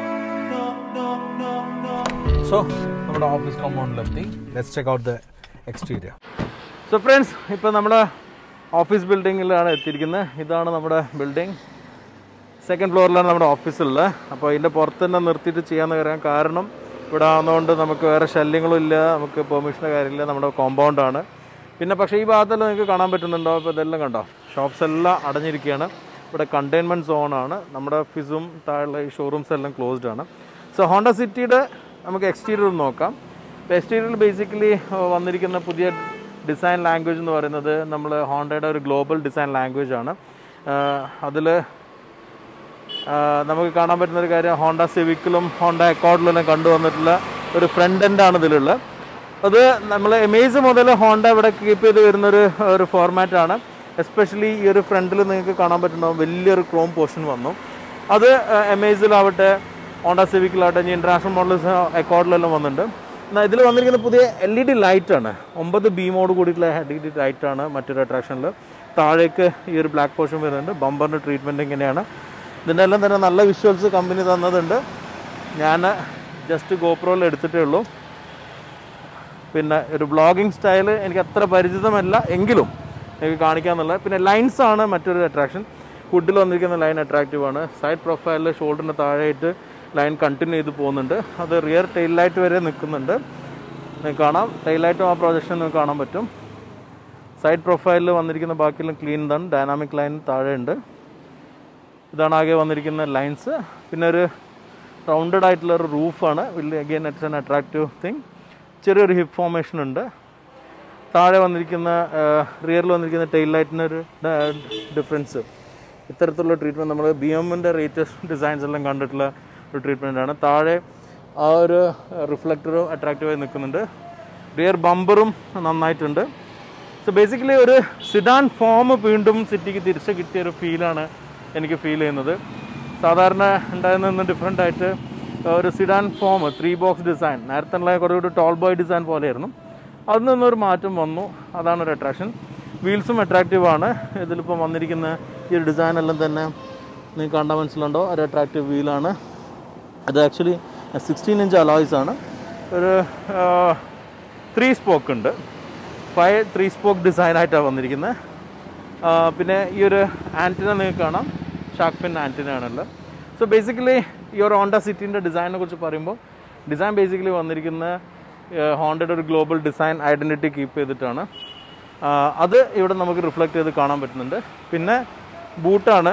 സോ നമ്മുടെ ഓഫീസ് കോമ്പൗണ്ടിലെത്തി let's check out the exterior so friends ഇപ്പോൾ നമ്മുടെ ഓഫീസ് ബിൽഡിങ്ങിലാണ് എത്തിയിരിക്കുന്നത് ഇതാണ് നമ്മുടെ ബിൽഡിംഗ് സെക്കൻഡ് ഫ്ലോറിലാണ് നമ്മുടെ ഓഫീസുള്ളത് അപ്പോൾ ഇതിൻ്റെ പുറത്ത് തന്നെ നിർത്തിയിട്ട് ചെയ്യാമെന്ന് പറയാൻ കാരണം ഇവിടെ ആവുന്നതുകൊണ്ട് നമുക്ക് വേറെ ശല്യങ്ങളും ഇല്ല നമുക്ക് പെർമിഷൻ്റെ കാര്യമില്ല നമ്മുടെ കോമ്പൗണ്ടാണ് പിന്നെ പക്ഷേ ഈ ഭാഗത്തെല്ലാം നിങ്ങൾക്ക് കാണാൻ പറ്റുന്നുണ്ടോ ഇപ്പോൾ ഇതെല്ലാം കണ്ടോ ഷോപ്സ് എല്ലാം അടഞ്ഞിരിക്കുകയാണ് ഇവിടെ കണ്ടെയ്ൻമെൻറ്റ് സോണാണ് നമ്മുടെ ഓഫീസും താഴെ ഈ ഷോറൂംസ് എല്ലാം ക്ലോസ്ഡ് ആണ് സോ ഹോണ്ട സിറ്റിയുടെ നമുക്ക് എക്സ്റ്റീരിയർ നോക്കാം എക്സ്റ്റീരിയറിൽ ബേസിക്കലി വന്നിരിക്കുന്ന പുതിയ ഡിസൈൻ ലാംഗ്വേജ് എന്ന് പറയുന്നത് നമ്മൾ ഹോണ്ടയുടെ ഒരു ഗ്ലോബൽ ഡിസൈൻ ലാംഗ്വേജ് ആണ് അതിൽ നമുക്ക് കാണാൻ പറ്റുന്ന ഒരു കാര്യം ഹോണ്ട സിവിക്കിലും ഹോണ്ട അക്കോർഡിലും കണ്ടുവന്നിട്ടുള്ള ഒരു ഫ്രണ്ട് എൻഡാണ് ഇതിലുള്ളത് അത് നമ്മൾ എമേസ് മുതൽ ഹോണ്ട ഇവിടെ കീപ്പ് ചെയ്ത് വരുന്ന ഒരു ഒരു ഫോർമാറ്റ് ആണ് എസ്പെഷ്യലി ഈ ഒരു ഫ്രണ്ടിൽ നിങ്ങൾക്ക് കാണാൻ പറ്റുന്നുണ്ടാവും വലിയൊരു ക്രോം പോർഷൻ വന്നു അത് എമേസിലാവട്ടെ ഹോണ്ട സിവിക്കിലാവട്ടെ ഇനി ഇൻ്റർനാഷണൽ മോഡൽസ് അക്കോർഡിലെല്ലാം വന്നിട്ടുണ്ട് എന്നാൽ ഇതിൽ വന്നിരിക്കുന്ന പുതിയ എൽ ഇ ഡി ലൈറ്റാണ് ഒമ്പത് ബീമോട് കൂടിയിട്ടുള്ള എൽ ഇ ഡി ലൈറ്റാണ് മറ്റൊരു അട്രാക്ഷനിൽ താഴേക്ക് ഈ ഒരു ബ്ലാക്ക് പോർഷൻ വരുന്നുണ്ട് ബമ്പറിൻ്റെ ട്രീറ്റ്മെൻറ്റ് ഇങ്ങനെയാണ് ഇതിൻ്റെ എല്ലാം തന്നെ നല്ല വിഷ്വൽസ് കമ്പനി തന്നതുണ്ട് ഞാൻ ജസ്റ്റ് ഗോപ്രോയിൽ എടുത്തിട്ടേ ഉള്ളൂ പിന്നെ ഒരു ബ്ലോഗിങ് സ്റ്റൈൽ എനിക്ക് അത്ര പരിചിതമല്ല എങ്കിലും എനിക്ക് കാണിക്കാമെന്നുള്ള പിന്നെ ലൈൻസ് ആണ് മറ്റൊരു അട്രാക്ഷൻ ഹുഡിൽ വന്നിരിക്കുന്ന ലൈൻ അട്രാക്റ്റീവ് ആണ് സൈഡ് പ്രൊഫൈലിൽ ഷോൾഡറിന് താഴെയായിട്ട് ലൈൻ കണ്ടിന്യൂ ചെയ്ത് പോകുന്നുണ്ട് അത് റിയർ ടെയിൽ ലൈറ്റ് വരെ നിൽക്കുന്നുണ്ട് നിങ്ങൾക്ക് കാണാം ടെയിൽ ലൈറ്റും ആ പ്രൊജക്ഷൻ നിങ്ങൾക്ക് കാണാൻ പറ്റും സൈഡ് പ്രൊഫൈലിൽ വന്നിരിക്കുന്ന ബാക്കിയെല്ലാം ക്ലീൻ ഇതാണ് ഡൈനാമിക് ലൈൻ താഴെയുണ്ട് ഇതാണ് ആകെ വന്നിരിക്കുന്ന ലൈൻസ് പിന്നെ ഒരു റൗണ്ടഡ് ആയിട്ടുള്ള ഒരു റൂഫാണ് വലിയ again it's an attractive thing ചെറിയൊരു ഹിപ്പ് ഫോർമേഷൻ ഉണ്ട് താഴെ വന്നിരിക്കുന്ന റിയറിൽ വന്നിരിക്കുന്ന ടെയിൽ ലൈറ്റിനൊരു ഡിഫറൻസ് ഇത്തരത്തിലുള്ള ട്രീറ്റ്മെൻറ്റ് നമ്മൾ ബി എമ്മിൻ്റെ റേറ്റസ്റ്റ് ഡിസൈൻസ് എല്ലാം കണ്ടിട്ടുള്ള ഒരു ട്രീറ്റ്മെൻ്റ് ആണ് താഴെ ആ ഒരു റിഫ്ലക്ടറും അട്രാക്റ്റീവായി നിൽക്കുന്നുണ്ട് റിയർ ബമ്പറും നന്നായിട്ടുണ്ട് സോ ബേസിക്കലി ഒരു സിഡാൻ ഫോം വീണ്ടും സിറ്റിക്ക് തിരിച്ച് കിട്ടിയ ഒരു ഫീലാണ് എനിക്ക് ഫീൽ ചെയ്യുന്നത് സാധാരണ ഉണ്ടായിരുന്ന നിന്ന് ഡിഫറെൻ്റ് ആയിട്ട് ഒരു sedan form three box design നേരത്തെ ഉള്ള കുറേ കൂടി ടോൾ ബോയ് ഡിസൈൻ പോലെയായിരുന്നു അതിൽ നിന്നൊരു മാറ്റം വന്നു അതാണ് ഒരു അട്രാക്ഷൻ വീൽസും അട്രാക്റ്റീവ് ആണ് ഇതിലിപ്പോൾ വന്നിരിക്കുന്ന ഈ ഒരു ഡിസൈൻ എല്ലാം തന്നെ നിങ്ങൾക്ക് കണ്ടാൽ മനസ്സിലുണ്ടോ ഒരു അട്രാക്റ്റീവ് വീലാണ് അത് ആക്ച്വലി സിക്സ്റ്റീൻ ഇഞ്ച് അലോയ്സ് ആണ് ഒരു ത്രീ സ്പോക്ക് ഉണ്ട് ഫൈവ് ത്രീ സ്പോക്ക് ഡിസൈനായിട്ടാണ് വന്നിരിക്കുന്നത് പിന്നെ ഈ ഒരു ആൻറ്റിന നിങ്ങൾക്ക് കാണാം ഷാർക്ക് ഫിൻ ആൻറ്റിന ആണല്ലോ സോ ബേസിക്കലി ഈ ഒരു ഹോണ്ട സിറ്റിൻ്റെ ഡിസൈനിനെ കുറിച്ച് പറയുമ്പോൾ ഡിസൈൻ ബേസിക്കലി വന്നിരിക്കുന്ന ഹോണ്ടയുടെ ഒരു ഗ്ലോബൽ ഡിസൈൻ ഐഡൻറ്റിറ്റി കീപ്പ് ചെയ്തിട്ടാണ് ആ, അത് ഇവിടെ നമുക്ക് റിഫ്ലക്റ്റ് ചെയ്ത് കാണാൻ പറ്റുന്നുണ്ട് പിന്നെ ബൂട്ടാണ്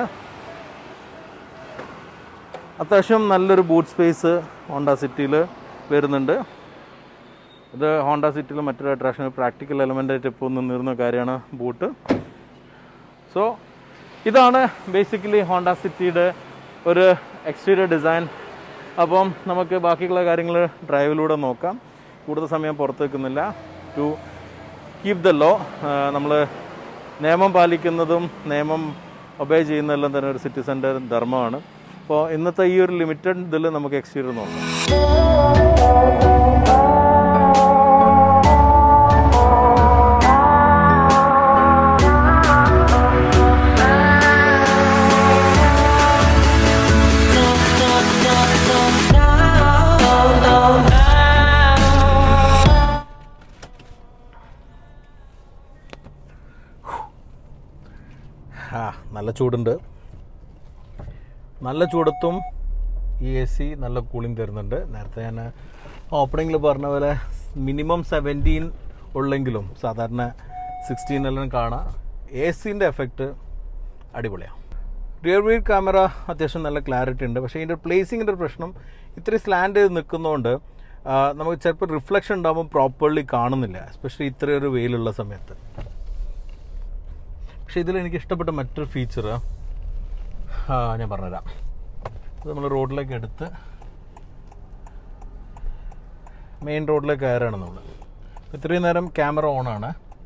അത്യാവശ്യം നല്ലൊരു ബൂട്ട് സ്പേസ് ഹോണ്ട സിറ്റിയിൽ വരുന്നുണ്ട് ഇത് ഹോണ്ട സിറ്റിയിൽ മറ്റൊരു അട്രാക്ഷൻ പ്രാക്ടിക്കൽ എലമെൻ്റ് ആയിട്ട് ഇപ്പോൾ നിന്നിരുന്ന കാര്യമാണ് ബൂട്ട് സോ ഇതാണ് ബേസിക്കലി ഹോണ്ട സിറ്റിയുടെ ഒരു എക്സ്റ്റീരിയർ ഡിസൈൻ അപ്പം നമുക്ക് ബാക്കിയുള്ള കാര്യങ്ങൾ ഡ്രൈവിലൂടെ നോക്കാം കൂടുതൽ സമയം പുറത്ത് വെക്കുന്നില്ല ടു കീപ് ദ ലോ നമ്മൾ നിയമം പാലിക്കുന്നതും നിയമം ഒബേ ചെയ്യുന്നതെല്ലാം തന്നെ ഒരു സിറ്റിസൻ്റെ ധർമ്മമാണ് അപ്പോൾ ഇന്നത്തെ ഈ ഒരു ലിമിറ്റഡ് ഇതിൽ നമുക്ക് എക്സ്റ്റീരിയർ നോക്കാം ആ നല്ല ചൂടുണ്ട് നല്ല ചൂടത്തും ഈ എ സി നല്ല കൂളിംഗ് തരുന്നുണ്ട് നേരത്തെ ഞാൻ ഓപ്പണിങ്ങിൽ പറഞ്ഞ പോലെ മിനിമം സെവൻറ്റീൻ ഉള്ളെങ്കിലും സാധാരണ സിക്സ്റ്റീൻ എല്ലാം കാണാം എ സിൻ്റെ എഫക്റ്റ് അടിപൊളിയാണ് റിയർ വ്യൂ ക്യാമറ അത്യാവശ്യം നല്ല ക്ലാരിറ്റി ഉണ്ട് പക്ഷേ ഇതിൻ്റെ പ്ലേസിങ്ങിൻ്റെ ഒരു പ്രശ്നം ഇത്രയും സ്ലാൻഡ് ചെയ്ത് നിൽക്കുന്നതുകൊണ്ട് ആ, നമുക്ക് ചിലപ്പോൾ റിഫ്ലക്ഷൻ ഉണ്ടാകുമ്പോൾ പ്രോപ്പർലി കാണുന്നില്ല എസ്പെഷ്യലി ഇത്രയൊരു വെയിലുള്ള സമയത്ത് പക്ഷേ ഇതിൽ എനിക്ക് ഇഷ്ടപ്പെട്ട മറ്റൊരു ഫീച്ചർ ഞാൻ പറഞ്ഞുതരാം ഇത് നമ്മൾ റോഡിലേക്ക് എടുത്ത് മെയിൻ റോഡിലേക്ക് കയറാണ് നമ്മൾ ഇത്രയും നേരം ക്യാമറ ഓണാണ്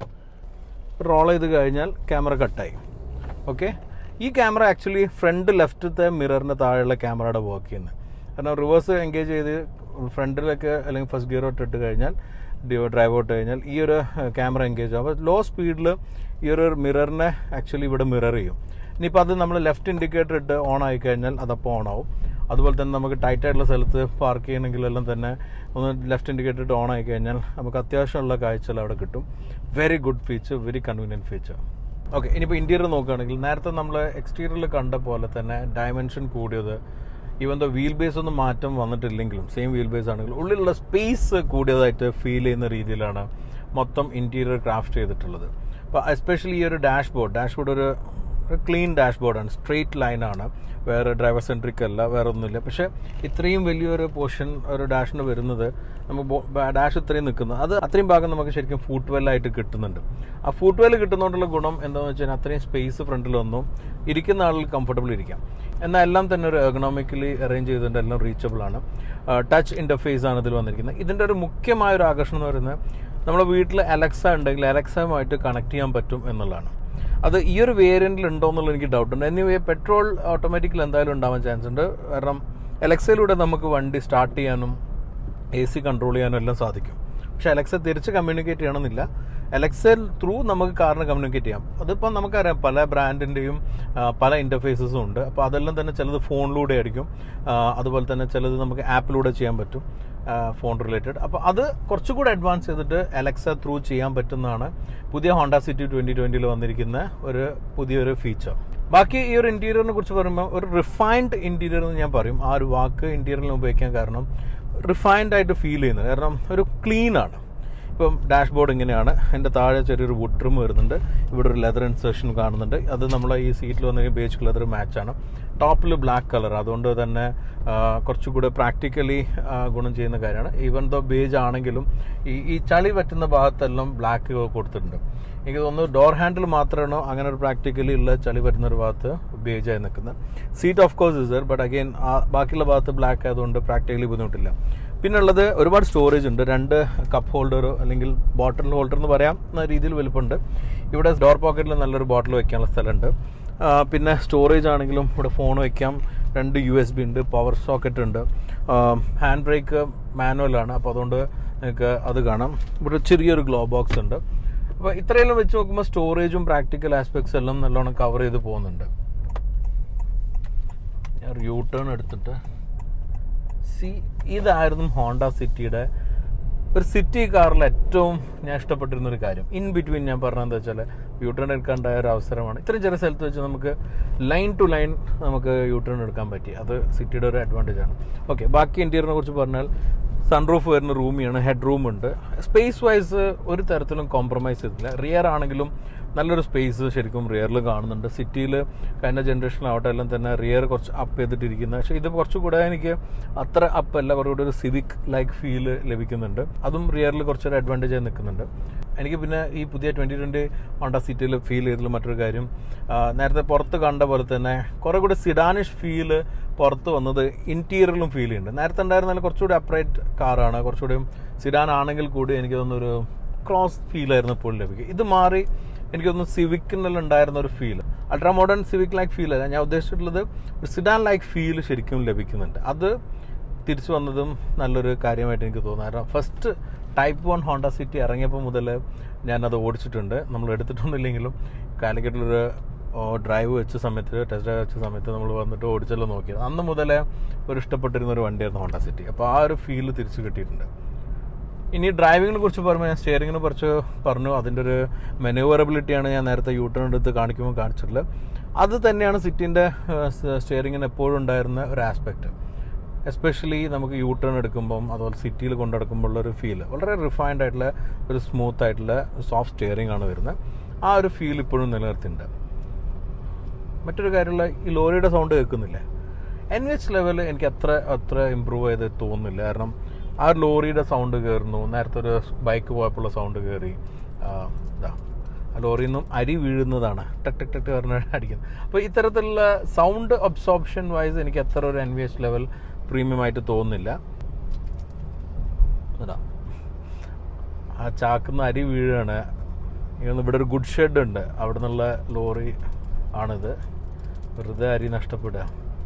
റോൾ ചെയ്ത് കഴിഞ്ഞാൽ ക്യാമറ കട്ടായി ഓക്കെ ഈ ക്യാമറ ആക്ച്വലി ഫ്രണ്ട് ലെഫ്റ്റത്തെ മിററിൻ്റെ താഴെയുള്ള ക്യാമറയുടെ വർക്ക് ചെയ്യുന്നത് കാരണം റിവേഴ്സ് എൻഗേജ് ചെയ്ത് ഫ്രണ്ടിലൊക്കെ അല്ലെങ്കിൽ ഫസ്റ്റ് ഗിയർ ഔട്ട് ഇട്ട് കഴിഞ്ഞാൽ ഡ്രൈവ് ഔട്ട് കഴിഞ്ഞാൽ ഈ ഒരു ക്യാമറ എൻഗേജ് ആവും അപ്പോൾ ലോ സ്പീഡിൽ ഈ ഒരു മിററിനെ ആക്ച്വലി ഇവിടെ മിറർ ചെയ്യും ഇനിയിപ്പോൾ അത് നമ്മൾ ലെഫ്റ്റ് ഇൻഡിക്കേറ്റർ ഇട്ട് ഓൺ ആയി കഴിഞ്ഞാൽ അതപ്പോൾ ഓൺ ആവും അതുപോലെ തന്നെ നമുക്ക് ടൈറ്റ് ആയിട്ടുള്ള സ്ഥലത്ത് പാർക്ക് ചെയ്യണമെങ്കിലെല്ലാം തന്നെ ഒന്ന് ലെഫ്റ്റ് ഇൻഡിക്കേറ്റർ ഇട്ട് ഓൺ ആയി കഴിഞ്ഞാൽ നമുക്ക് അത്യാവശ്യമുള്ള കാഴ്ചകൾ അവിടെ കിട്ടും very good feature very convenient feature okay ഇനിയിപ്പോൾ ഇൻറ്റീരിയർ നോക്കുകയാണെങ്കിൽ നേരത്തെ നമ്മൾ എക്സ്റ്റീരിയറിൽ കണ്ട പോലെ തന്നെ ഡയമെൻഷൻ കൂടിയത് ഈവൻ ദ വീൽ ബേസ് ഒന്നും മാറ്റം വന്നിട്ടില്ലെങ്കിലും സെയിം വീൽ ബേസ് ആണെങ്കിലും ഉള്ളിലുള്ള സ്പേസ് കൂടിയതായിട്ട് ഫീൽ ചെയ്യുന്ന രീതിയിലാണ് മൊത്തം ഇൻറ്റീരിയർ ക്രാഫ്റ്റ് ചെയ്തിട്ടുള്ളത് അപ്പോൾ എസ്പെഷ്യലി ഈ ഒരു ഡാഷ് ബോർഡ് ഡാഷ് ബോർഡ് ഒരു ഒരു ക്ലീൻ ഡാഷ് ബോർഡാണ് സ്ട്രെയിറ്റ് ലൈനാണ് വേറെ ഡ്രൈവർ സെൻട്രിക് അല്ല വേറെ ഒന്നുമില്ല പക്ഷേ ഇത്രയും വലിയൊരു പോർഷൻ ഒരു ഡാഷിന് വരുന്നത് നമുക്ക് ഡാഷ് ഇത്രയും നിൽക്കുന്നത് അത് അത്രയും ഭാഗം നമുക്ക് ശരിക്കും ഫൂട്ട് വെല്ലായിട്ട് കിട്ടുന്നുണ്ട് ആ ഫൂട്ട് വെൽ കിട്ടുന്നതുകൊണ്ടുള്ള ഗുണം എന്താണെന്ന് വെച്ചാൽ അത്രയും സ്പേസ് ഫ്രണ്ടിൽ വന്നു ഇരിക്കുന്ന ആളിൽ കംഫർട്ടബിൾ ഇരിക്കാം എന്നാൽ എല്ലാം തന്നെ ഒരു എക്കണോമിക്കലി അറേഞ്ച് ചെയ്തിട്ടുണ്ട് എല്ലാം റീച്ചബിൾ ആണ് ടച്ച് ഇൻ്റർഫേസ് ആണ് ഇതിൽ വന്നിരിക്കുന്നത് ഇതിൻ്റെ ഒരു മുഖ്യമായ ഒരു ആകർഷണം എന്ന് പറയുന്നത് നമ്മുടെ വീട്ടിൽ അലക്സ ഉണ്ടെങ്കിൽ അലക്സയുമായിട്ട് കണക്ട് ചെയ്യാൻ പറ്റും എന്നുള്ളതാണ് അത് ഈ ഒരു വേരിയന്റിൽ ഉണ്ടോ എന്നുള്ള എനിക്ക് ഡൗട്ട് ഉണ്ട് എനിവേ പെട്രോൾ ഓട്ടോമാറ്റിക്കലി എന്തായാലും ഉണ്ടാവാൻ ചാൻസ് ഉണ്ട് കാരണം എലക്സയിലൂടെ നമുക്ക് വണ്ടി സ്റ്റാർട്ട് ചെയ്യാനും എ സി കൺട്രോൾ ചെയ്യാനും എല്ലാം സാധിക്കും പക്ഷെ അലക്സ തിരിച്ച് കമ്മ്യൂണിക്കേറ്റ് ചെയ്യണമെന്നില്ല അലക്സയിൽ ത്രൂ നമുക്ക് കാറിന് കമ്മ്യൂണിക്കേറ്റ് ചെയ്യാം അതിപ്പോൾ നമുക്കറിയാം പല ബ്രാൻഡിൻ്റെയും പല ഇൻ്റർഫേസസും ഉണ്ട് അപ്പോൾ അതെല്ലാം തന്നെ ചിലത് ഫോണിലൂടെ ആയിരിക്കും ആ, അതുപോലെ തന്നെ ചിലത് നമുക്ക് ആപ്പിലൂടെ ചെയ്യാൻ പറ്റും ഫോൺ റിലേറ്റഡ് അപ്പോൾ അത് കുറച്ചുകൂടി അഡ്വാൻസ് ചെയ്തിട്ട് അലക്സ ത്രൂ ചെയ്യാൻ പറ്റുന്നതാണ് പുതിയ ഹോണ്ട സിറ്റി ട്വൻറ്റി ട്വൻറ്റിയിൽ വന്നിരിക്കുന്ന ഒരു പുതിയൊരു ഫീച്ചർ ബാക്കി ഈ ഒരു ഇന്റീരിയറിനെ കുറിച്ച് പറയുമ്പോൾ ഒരു റിഫൈൻഡ് ഇന്റീരിയർ എന്ന് ഞാൻ പറയും ആ ഒരു വാക്ക് ഇന്റീരിയറിൽ ഉപയോഗിക്കാൻ കാരണം റിഫൈൻഡ് ആയിട്ട് ഫീൽ ചെയ്യുന്നത് കാരണം ഒരു ക്ലീൻ ആണ് ഇപ്പം ഡാഷ്ബോർഡ് ഇങ്ങനെയാണ് എൻ്റെ താഴെ ചെറിയൊരു വുഡ് ട്രിം വരുന്നുണ്ട് ഇവിടെ ഒരു ലെതർ ഇൻസേർഷൻ കാണുന്നുണ്ട് അത് നമ്മളെ ഈ സീറ്റിൽ വന്ന ബേജ് കളർ മാച്ചാണ് ടോപ്പിൽ ബ്ലാക്ക് കളർ അതുകൊണ്ട് തന്നെ ആ, കുറച്ചുകൂടെ പ്രാക്ടിക്കലി ഗുണം ചെയ്യുന്ന കാര്യമാണ് ഈവൻ ദോ ബേജ് ആണെങ്കിലും ഈ ഈ ചളി പറ്റുന്ന ഭാഗത്തെല്ലാം ബ്ലാക്ക് കൊടുത്തിട്ടുണ്ട് എനിക്ക് തോന്നുന്നു ഡോർ ഹാൻഡിൽ മാത്രമാണോ അങ്ങനെ ഒരു പ്രാക്ടിക്കലി ഉള്ള ചളി വരുന്ന ഒരു ഭാഗത്ത് ബേജായി നിൽക്കുന്നത് സീറ്റ് ഓഫ് കോഴ്സ് ഇസർ ബട്ട് അഗെയിൻ ബാക്കിയുള്ള ഭാഗത്ത് ബ്ലാക്ക് ആയതുകൊണ്ട് പ്രാക്ടിക്കലി ബുദ്ധിമുട്ടില്ല പിന്നെ ഉള്ളത് ഒരുപാട് സ്റ്റോറേജ് ഉണ്ട് രണ്ട് കപ്പ് ഹോൾഡർ അല്ലെങ്കിൽ ബോട്ടിൽ ഹോൾഡർ എന്ന് പറയാം എന്ന രീതിയിൽ വലുപ്പമുണ്ട് ഇവിടെ ഡോർ പോക്കറ്റിൽ നല്ലൊരു ബോട്ടിൽ വെക്കാനുള്ള സ്ഥലമുണ്ട് ആ, പിന്നെ സ്റ്റോറേജ് ആണെങ്കിലും ഇവിടെ ഫോൺ വെക്കാം രണ്ട് യു എസ് ബി ഉണ്ട് പവർ സോക്കറ്റ് ഉണ്ട് ഹാൻഡ് ബ്രേക്ക് മാനുവലാണ് അപ്പോൾ അതുകൊണ്ട് നിങ്ങൾക്ക് അത് കാണാം ഇവിടെ ചെറിയൊരു ഗ്ലോ ബോക്സ് ഉണ്ട് അപ്പോൾ ഇത്രയെല്ലാം വെച്ച് നോക്കുമ്പോൾ സ്റ്റോറേജും പ്രാക്ടിക്കൽ ആസ്പെക്ട്സ് എല്ലാം നല്ലോണം കവർ ചെയ്ത് പോകുന്നുണ്ട് ഞാൻ യൂ ടേൺ എടുത്തിട്ട് സി ഇതായിരുന്നു ഹോണ്ട സിറ്റിയുടെ ഒരു സിറ്റി കാറിൽ ഏറ്റവും ഞാൻ ഇഷ്ടപ്പെട്ടിരുന്ന ഒരു കാര്യം ഇൻ ബിറ്റ്വീൻ ഞാൻ പറഞ്ഞത് എന്താ വെച്ചാൽ യൂ ടേൺ എടുക്കാണ്ടായ ഒരു അവസരമാണ് ഇത്രയും ചെറിയ സ്ഥലത്ത് വെച്ച് നമുക്ക് ലൈൻ ടു ലൈൻ നമുക്ക് യൂ ടേൺ എടുക്കാൻ പറ്റി അത് സിറ്റിയുടെ ഒരു അഡ്വാൻറ്റേജ് ആണ് ഓക്കെ ബാക്കി ഇൻറ്റീരിയറിനെ കുറിച്ച് പറഞ്ഞാൽ സൺറൂഫ് വരുന്ന റൂമിയാണ് ഹെഡ് റൂം ഉണ്ട് സ്പേസ് വൈസ് ഒരു തരത്തിലും കോംപ്രമൈസ് ചെയ്തില്ല റിയർ ആണെങ്കിലും നല്ലൊരു സ്പേസ് ശരിക്കും റിയറിൽ കാണുന്നുണ്ട് സിറ്റിയിൽ കഴിഞ്ഞ ജനറേഷനിലാവട്ടെ എല്ലാം തന്നെ റിയർ കുറച്ച് അപ്പ് ചെയ്തിട്ടിരിക്കുന്നത് പക്ഷേ ഇത് കുറച്ചുകൂടെ എനിക്ക് അത്ര അപ്പ് അല്ല കുറച്ചുകൂടെ ഒരു സിവിക് ലൈക്ക് ഫീൽ ലഭിക്കുന്നുണ്ട് അതും റിയറിൽ കുറച്ചൊരു അഡ്വാൻറ്റേജ് ആയി നിൽക്കുന്നുണ്ട് എനിക്ക് പിന്നെ ഈ പുതിയ ട്വൻറ്റി ട്വൻറ്റി ഹോണ്ട സിറ്റിയിൽ ഫീൽ ചെയ്തിട്ടുള്ള മറ്റൊരു കാര്യം ആ, നേരത്തെ പുറത്ത് കണ്ട പോലെ തന്നെ കുറേ കൂടി സിഡാനിഷ് ഫീല് പുറത്ത് വന്നത് ഇൻറ്റീരിയറിലും ഫീൽ ചെയ്യുന്നുണ്ട് നേരത്തെ ഉണ്ടായിരുന്നാലും കുറച്ചുകൂടി അപ്രൈറ്റ് കാറാണ് കുറച്ചുകൂടി സിഡാൻ ആണെങ്കിൽ കൂടി എനിക്ക് തോന്നുന്നൊരു ക്രോസ് ഫീലായിരുന്നു ഇപ്പോൾ ലഭിക്കുക ഇത് മാറി എനിക്ക് തോന്നുന്നു സിവിക്കിനെല്ലാം ഉണ്ടായിരുന്ന ഒരു feel ultra modern Civic like feel അല്ല ഞാൻ ഉദ്ദേശിച്ചിട്ടുള്ളത് ഒരു സിഡാൻ ലൈക്ക് ഫീൽ ശരിക്കും ലഭിക്കുന്നുണ്ട് അത് തിരിച്ചു വന്നതും നല്ലൊരു കാര്യമായിട്ട് എനിക്ക് തോന്നുന്നു കാരണം first type one Honda City ഇറങ്ങിയപ്പോൾ മുതൽ ഞാനത് ഓടിച്ചിട്ടുണ്ട് നമ്മൾ എടുത്തിട്ടൊന്നുമില്ലെങ്കിലും കാലിക്കറ്റിലൊരു ഡ്രൈവ് വെച്ച സമയത്ത് ടെസ്റ്റ് ഡ്രൈവ് വെച്ച സമയത്ത് നമ്മൾ വന്നിട്ട് ഓടിച്ചല്ലോ നോക്കിയത് അന്ന് മുതലേ ഒരു ഇഷ്ടപ്പെട്ടിരുന്ന ഒരു വണ്ടിയായിരുന്നു ഹോണ്ട സിറ്റി അപ്പോൾ ആ ഒരു ഫീൽ തിരിച്ചു കിട്ടിയിട്ടുണ്ട് ഇനി ഡ്രൈവിങ്ങിനെ കുറിച്ച് പറയുമ്പോൾ ഞാൻ സ്റ്റിയറിങ്ങിനെ കുറിച്ച് പറഞ്ഞു അതിൻ്റെ ഒരു മെനുവറബിലിറ്റിയാണ് ഞാൻ നേരത്തെ യൂ ടേൺ എടുത്ത് കാണിക്കുമ്പോൾ കാണിച്ചിട്ടുള്ളത് അത് തന്നെയാണ് സിറ്റിൻ്റെ സ്റ്റിയറിങ്ങിന് എപ്പോഴും ഉണ്ടായിരുന്ന ഒരു ആസ്പെക്റ്റ് എസ്പെഷ്യലി നമുക്ക് യൂ ടേൺ എടുക്കുമ്പം അതുപോലെ സിറ്റിയിൽ കൊണ്ടെടുക്കുമ്പോൾ ഉള്ള ഒരു ഫീൽ വളരെ റിഫൈൻഡ് ആയിട്ടുള്ള ഒരു സ്മൂത്ത് ആയിട്ടുള്ള സോഫ്റ്റ് സ്റ്റിയറിംഗ് ആണ് വരുന്നത് ആ ഒരു ഫീൽ ഇപ്പോഴും നിലനിർത്തിയിട്ടുണ്ട് മറ്റൊരു കാര്യമുള്ള ഈ ലോറിയുടെ സൗണ്ട് കേൾക്കുന്നില്ലേ എൻ എച്ച് ലെവൽ എനിക്ക് അത്ര അത്ര ഇമ്പ്രൂവ് ചെയ്ത് തോന്നുന്നില്ല കാരണം ആ ഒരു ലോറിയുടെ സൗണ്ട് കയറുന്നു നേരത്തെ ഒരു ബൈക്ക് പോയപ്പോഴുള്ള സൗണ്ട് കയറി ആ, ഇതാ ആ ലോറിയിൽ നിന്നും അരി വീഴുന്നതാണ് ടക്ക് ടക്ക് ടക്ക് പറഞ്ഞ അടിക്കുന്നത് അപ്പോൾ ഇത്തരത്തിലുള്ള സൗണ്ട് അബ്സോർപ്ഷൻ വൈസ് എനിക്ക് അത്ര ഒരു N V H level premium ആയിട്ട് തോന്നുന്നില്ല ഇതാ ആ ചാക്കുന്ന അരി വീഴാണ് ഇങ്ങനെ ഇവിടെ ഒരു ഗുഡ് ഷെഡ് ഉണ്ട് അവിടെ നിന്നുള്ള ലോറി ആണിത് വെറുതെ അരി നഷ്ടപ്പെടുക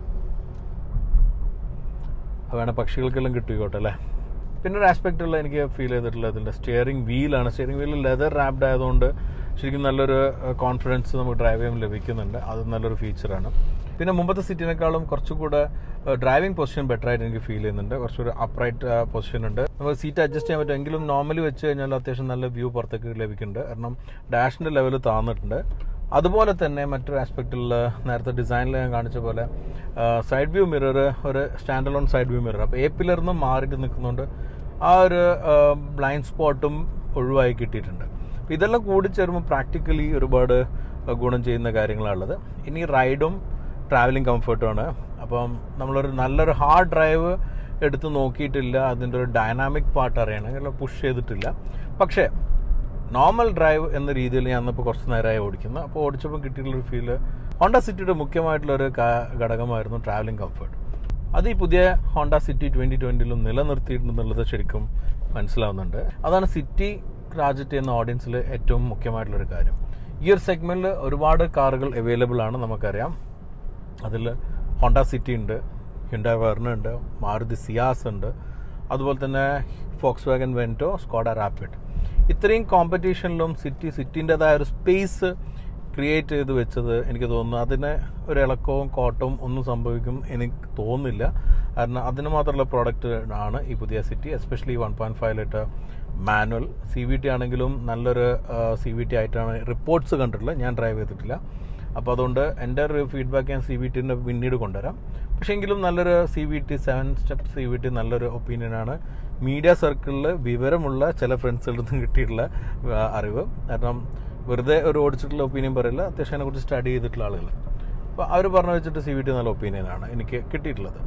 അത് വേണേൽ പക്ഷികൾക്കെല്ലാം കിട്ടിക്കോട്ടെ അല്ലേ പിന്നെ ഒരു ആസ്പെക്റ്റ് ഉള്ള എനിക്ക് ഫീൽ ചെയ്തിട്ടുള്ളത് ഇതിൻ്റെ സ്റ്റിയറിംഗ് വീലാണ് സ്റ്റിയറിംഗ് വീൽ ലെതർ റാപ്ഡ് ആയതുകൊണ്ട് ശരിക്കും നല്ലൊരു കോൺഫിഡൻസ് നമുക്ക് ഡ്രൈവ് ചെയ്യാൻ ലഭിക്കുന്നുണ്ട് അത് നല്ലൊരു ഫീച്ചറാണ് പിന്നെ മുമ്പത്തെ സീറ്റിനേക്കാളും കുറച്ചുകൂടെ ഡ്രൈവിംഗ് പൊസിഷൻ ബെറ്റർ ആയിട്ട് എനിക്ക് ഫീൽ ചെയ്യുന്നുണ്ട് കുറച്ചുകൂടി അപ്രൈറ്റ് പൊസിഷൻ ഉണ്ട് നമുക്ക് സീറ്റ് അഡ്ജസ്റ്റ് ചെയ്യാൻ പറ്റും എങ്കിലും നോർമലി വെച്ച് കഴിഞ്ഞാൽ അത്യാവശ്യം നല്ല വ്യൂ പുറത്തേക്ക് ലഭിക്കുന്നുണ്ട് കാരണം ഡാഷിൻ്റെ ലെവൽ താന്നിട്ടുണ്ട് അതുപോലെ തന്നെ മറ്റൊരു ആസ്പെക്റ്റിലുള്ള നേരത്തെ ഡിസൈനിൽ ഞാൻ കാണിച്ച പോലെ സൈഡ് വ്യൂ മിറർ ഒരു stand alone side view mirror അപ്പോൾ എ പില്ലറിൽ നിന്ന് മാറിയിട്ട് നിൽക്കുന്നുണ്ട് ആ ഒരു ബ്ലൈൻഡ് സ്പോട്ടും ഒഴിവായി കിട്ടിയിട്ടുണ്ട് അപ്പോൾ ഇതെല്ലാം കൂടി ചേരുമ്പോൾ പ്രാക്ടിക്കലി ഒരുപാട് ഗുണം ചെയ്യുന്ന കാര്യങ്ങളാണുള്ളത് ഇനി റൈഡും ട്രാവലിംഗ് കംഫർട്ടുമാണ് അപ്പം നമ്മളൊരു നല്ലൊരു ഹാർഡ് ഡ്രൈവ് എടുത്ത് നോക്കിയിട്ടില്ല അതിൻ്റെ ഒരു ഡൈനാമിക് പാർട്ട് അറിയണമെങ്കിൽ പുഷ് ചെയ്തിട്ടില്ല പക്ഷേ നോർമൽ ഡ്രൈവ് എന്ന രീതിയിൽ ഞാൻ ഇപ്പോൾ കുറച്ച് നേരമായി ഓടിക്കുന്നു അപ്പോൾ ഓടിച്ചപ്പോൾ കിട്ടിയിട്ടുള്ളൊരു ഫീല് ഹോണ്ട സിറ്റിയുടെ മുഖ്യമായിട്ടുള്ളൊരു കാ- ഘടകമായിരുന്നു ട്രാവലിംഗ് കംഫർട്ട് അത് ഈ പുതിയ ഹോണ്ട സിറ്റി ട്വൻറ്റി ട്വൻറ്റിയിലും നിലനിർത്തിയിട്ടുണ്ടെന്നുള്ളത് ശരിക്കും മനസ്സിലാവുന്നുണ്ട് അതാണ് സിറ്റി രാജ്യത്തെ എന്ന ഓഡിയൻസിൽ ഏറ്റവും മുഖ്യമായിട്ടുള്ളൊരു കാര്യം ഈ ഒരു സെഗ്മെൻറ്റിൽ ഒരുപാട് കാറുകൾ അവൈലബിൾ ആണ് നമുക്കറിയാം അതിൽ ഹോണ്ട സിറ്റി ഉണ്ട് ഹ്യുണ്ടാ വെർണ ഉണ്ട് മാരുതി സിയാസ് ഉണ്ട് അതുപോലെ തന്നെ Volkswagen Vento Skoda Rapid ഇത്രയും കോമ്പറ്റീഷനിലും സിറ്റി സിറ്റിൻ്റെതായ ഒരു സ്പേസ് ക്രിയേറ്റ് ചെയ്ത് വെച്ചത് എനിക്ക് തോന്നുന്നു അതിന് ഒരു ഇളക്കവും കോട്ടവും ഒന്നും സംഭവിക്കും എനിക്ക് തോന്നുന്നില്ല കാരണം അതിന് മാത്രമുള്ള പ്രോഡക്റ്റ് ആണ് ഈ പുതിയ City especially one point five litre manual C V T ആണെങ്കിലും നല്ലൊരു സി വി ടി ആയിട്ടാണ് റിപ്പോർട്ട്സ് കണ്ടിട്ടുള്ളത് ഞാൻ ഡ്രൈവ് ചെയ്തിട്ടില്ല അപ്പോൾ അതുകൊണ്ട് എൻ്റെ ഒരു ഫീഡ്ബാക്ക് ഞാൻ സി വി ടിൻ്റെ പിന്നീട് കൊണ്ടുവരാം പക്ഷേ എങ്കിലും നല്ലൊരു C V T seven step C V T നല്ലൊരു ഒപ്പീനിയനാണ് മീഡിയ സർക്കിളിൽ വിവരമുള്ള ചില ഫ്രണ്ട്സിൽ നിന്നും കിട്ടിയിട്ടുള്ള ആ, അറിവ് കാരണം വെറുതെ ഒരു ഓടിച്ചിട്ടുള്ള ഒപ്പീനിയൻ പറയില്ല അത്യാവശ്യം അതിനെക്കുറിച്ച് സ്റ്റഡി ചെയ്തിട്ടുള്ള ആളുകൾ അപ്പോൾ അവർ പറഞ്ഞു വെച്ചിട്ട് സി വി ടി നല്ല ഒപ്പീനിയനാണ് എനിക്ക് കിട്ടിയിട്ടുള്ളത്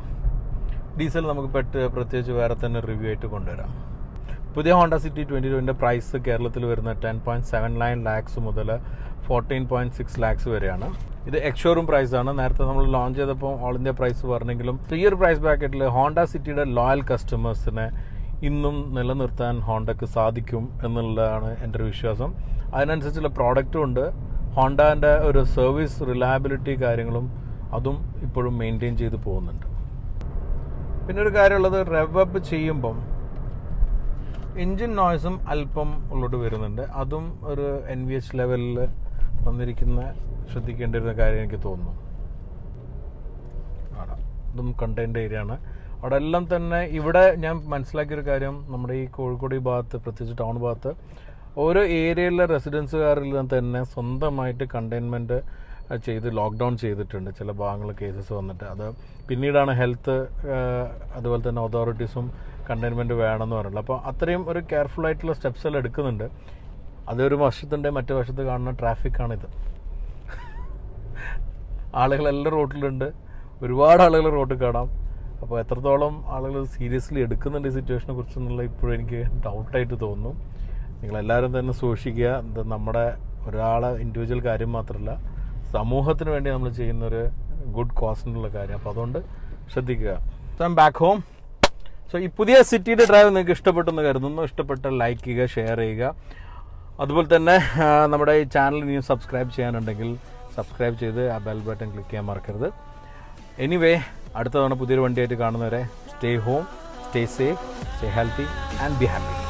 ഡീസൽ നമുക്ക് പെട്ട് പ്രത്യേകിച്ച് വേറെ തന്നെ റിവ്യൂ ആയിട്ട് കൊണ്ടുവരാം പുതിയ ഹോണ്ട സിറ്റി ട്വൻറ്റി ടുവിൻ്റെ പ്രൈസ് കേരളത്തിൽ വരുന്ന ten point seven nine lakhs മുതൽ ഫോർട്ടീൻ പോയിൻറ്റ് സിക്സ് ലാക്സ് വരെയാണ് ഇത് എക്സ്ഷോറൂം പ്രൈസാണ് നേരത്തെ നമ്മൾ ലോഞ്ച് ചെയ്തപ്പോൾ ഓൾ ഇന്ത്യ പ്രൈസ് പറഞ്ഞെങ്കിലും ഈ ഒരു പ്രൈസ് ബ്രാക്കറ്റിൽ ഹോണ്ട സിറ്റിയുടെ ലോയൽ കസ്റ്റമേഴ്സിനെ ഇന്നും നിലനിർത്താൻ ഹോണ്ടക്ക് സാധിക്കും എന്നുള്ളതാണ് എൻ്റെ ഒരു വിശ്വാസം അതിനനുസരിച്ചുള്ള പ്രോഡക്റ്റും ഉണ്ട് ഹോണ്ടാൻ്റെ ഒരു സർവീസ് റിലയബിലിറ്റി കാര്യങ്ങളും അതും ഇപ്പോഴും മെയിൻറ്റെയിൻ ചെയ്ത് പോകുന്നുണ്ട് പിന്നെ ഒരു കാര്യമുള്ളത് റെവ് അപ്പ് ചെയ്യുമ്പം എൻജിൻ നോയ്സും അല്പം ഉള്ളോട്ട് വരുന്നുണ്ട് അതും ഒരു എൻ വി എച്ച് ലെവലിൽ വന്നിരിക്കുന്ന ശ്രദ്ധിക്കേണ്ടിരുന്ന കാര്യം എനിക്ക് തോന്നുന്നു ആണ് ഇതും കണ്ടെയ്ൻഡ് ഏരിയ ആണ് അവിടെ എല്ലാം തന്നെ ഇവിടെ ഞാൻ മനസ്സിലാക്കിയൊരു കാര്യം നമ്മുടെ ഈ കോഴിക്കോട് ഈ ഭാഗത്ത് പ്രത്യേകിച്ച് ടൗൺ ഭാഗത്ത് ഓരോ ഏരിയയിലെ റെസിഡൻസുകാരിൽ തന്നെ സ്വന്തമായിട്ട് കണ്ടെയ്ൻമെൻറ്റ് ചെയ്ത് ലോക്ക്ഡൗൺ ചെയ്തിട്ടുണ്ട് ചില ഭാഗങ്ങളിൽ കേസസ് വന്നിട്ട് അത് പിന്നീടാണ് ഹെൽത്ത് അതുപോലെ തന്നെ അതോറിറ്റീസും കണ്ടെയ്ൻമെൻറ്റ് വേണമെന്ന് പറയുന്നത് അപ്പോൾ അത്രയും ഒരു കെയർഫുൾ ആയിട്ടുള്ള സ്റ്റെപ്സ് എല്ലാം എടുക്കുന്നുണ്ട് അതൊരു വശത്തിൻ്റെ മറ്റു വശത്ത് കാണുന്ന ട്രാഫിക്കാണിത് ആളുകളെല്ലാം റോട്ടിലുണ്ട് ഒരുപാട് ആളുകൾ റോട്ടിൽ കാണാം അപ്പോൾ എത്രത്തോളം ആളുകൾ സീരിയസ്ലി എടുക്കുന്നുണ്ട് ഈ സിറ്റുവേഷനെ കുറിച്ചെന്നുള്ള ഇപ്പോഴും എനിക്ക് ഡൗട്ടായിട്ട് തോന്നുന്നു നിങ്ങളെല്ലാവരും തന്നെ സൂക്ഷിക്കുക ഇത് നമ്മുടെ ഒരാളെ ഇൻഡിവിജ്വൽ കാര്യം മാത്രമല്ല സമൂഹത്തിന് വേണ്ടി നമ്മൾ ചെയ്യുന്ന ഒരു ഗുഡ് കോസിനുള്ള കാര്യം അപ്പോൾ അതുകൊണ്ട് ശ്രദ്ധിക്കുക so I'm back home so ഈ പുതിയ സിറ്റിയുടെ ഡ്രൈവ് നിങ്ങൾക്ക് ഇഷ്ടപ്പെട്ടെന്ന് കരുതുന്നു ഇഷ്ടപ്പെട്ട ലൈക്ക് ചെയ്യുക ഷെയർ ചെയ്യുക അതുപോലെ തന്നെ ആ, നമ്മുടെ ഈ ചാനൽ ഇനിയും സബ്സ്ക്രൈബ് ചെയ്യാനുണ്ടെങ്കിൽ സബ്സ്ക്രൈബ് ചെയ്ത് ആ ബെൽ ബട്ടൺ ക്ലിക്ക് ചെയ്യാൻ മറക്കരുത് എനിവേ അടുത്ത തവണ പുതിയൊരു വണ്ടിയായിട്ട് കാണുന്നവരെ stay home stay safe stay healthy and be happy